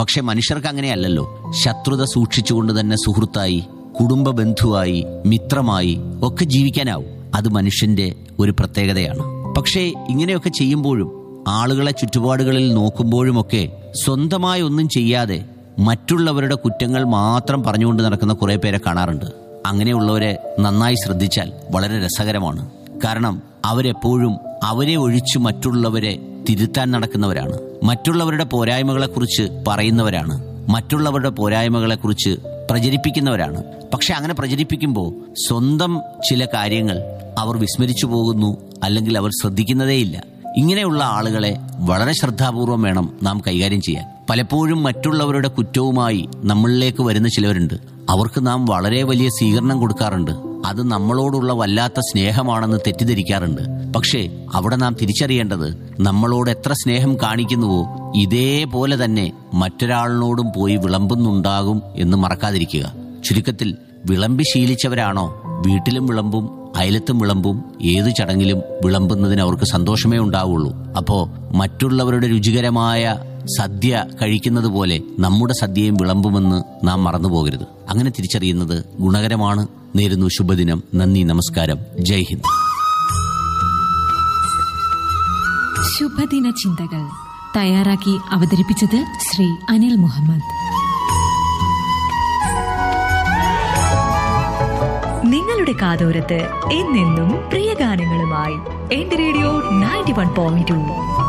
പക്ഷെ മനുഷ്യർക്ക് അങ്ങനെയല്ലല്ലോ ശത്രുത സൂക്ഷിച്ചുകൊണ്ട് തന്നെ സുഹൃത്തായി കുടുംബ ബന്ധുവായി മിത്രമായി ഒക്കെ ജീവിക്കാനാവും അത് മനുഷ്യന്റെ ഒരു പ്രത്യേകതയാണ് പക്ഷേ ഇങ്ങനെയൊക്കെ ചെയ്യുമ്പോഴും ആളുകളെ ചുറ്റുപാടുകളിൽ നോക്കുമ്പോഴുമൊക്കെ സ്വന്തമായി ഒന്നും ചെയ്യാതെ മറ്റുള്ളവരുടെ കുറ്റങ്ങൾ മാത്രം പറഞ്ഞുകൊണ്ട് നടക്കുന്ന കുറെ പേരെ കാണാറുണ്ട് അങ്ങനെയുള്ളവരെ നന്നായി ശ്രദ്ധിച്ചാൽ വളരെ രസകരമാണ് കാരണം അവരെപ്പോഴും അവരെ ഒഴിച്ചു മറ്റുള്ളവരെ തിരുത്താൻ നടക്കുന്നവരാണ് മറ്റുള്ളവരുടെ പോരായ്മകളെക്കുറിച്ച് പറയുന്നവരാണ് മറ്റുള്ളവരുടെ പോരായ്മകളെക്കുറിച്ച് പ്രചരിപ്പിക്കുന്നവരാണ് പക്ഷെ അങ്ങനെ പ്രചരിപ്പിക്കുമ്പോൾ സ്വന്തം ചില കാര്യങ്ങൾ അവർ വിസ്മരിച്ചു പോകുന്നു അല്ലെങ്കിൽ അവർ ശ്രദ്ധിക്കുന്നതേയില്ല ഇങ്ങനെയുള്ള ആളുകളെ വളരെ ശ്രദ്ധാപൂർവം വേണം നാം കൈകാര്യം ചെയ്യാൻ പലപ്പോഴും മറ്റുള്ളവരുടെ കുറ്റവുമായി നമ്മളിലേക്ക് വരുന്ന ചിലവരുണ്ട് അവർക്ക് നാം വളരെ വലിയ സ്വീകരണം കൊടുക്കാറുണ്ട് അത് നമ്മളോടുള്ള വല്ലാത്ത സ്നേഹമാണെന്ന് തെറ്റിദ്ധരിക്കാറുണ്ട് പക്ഷേ അവിടെ നാം തിരിച്ചറിയേണ്ടത് നമ്മളോട് എത്ര സ്നേഹം കാണിക്കുന്നുവോ ഇതേപോലെ തന്നെ മറ്റൊരാളിനോടും പോയി വിളമ്പുന്നുണ്ടാകും എന്ന് മറക്കാതിരിക്കുക ചുരുക്കത്തിൽ വിളമ്പി ശീലിച്ചവരാണോ വീട്ടിലും വിളമ്പും അയലത്തും വിളമ്പും ഏതു ചടങ്ങിലും വിളമ്പുന്നതിന് അവർക്ക് സന്തോഷമേ ഉണ്ടാവുള്ളൂ അപ്പോ മറ്റുള്ളവരുടെ രുചികരമായ സദ്യ കഴിക്കുന്നത് പോലെ നമ്മുടെ സദ്യയും വിളമ്പുമെന്ന് നാം മറന്നുപോകരുത് അങ്ങനെ തിരിച്ചറിയുന്നത് ഗുണകരമാണ് നേരുന്നു ശുഭദിനം നന്ദി നമസ്കാരം ജയ് ഹിന്ദ് ശുഭദിന ചിന്തകൾ തയ്യാറാക്കി അവതരിപ്പിച്ചത് ശ്രീ അനിൽ മുഹമ്മദ് നിങ്ങളുടെ കാതോരത്ത് എന്നെന്നും പ്രിയ ഗാനങ്ങളുമായി എന്റെ radio ninety one point to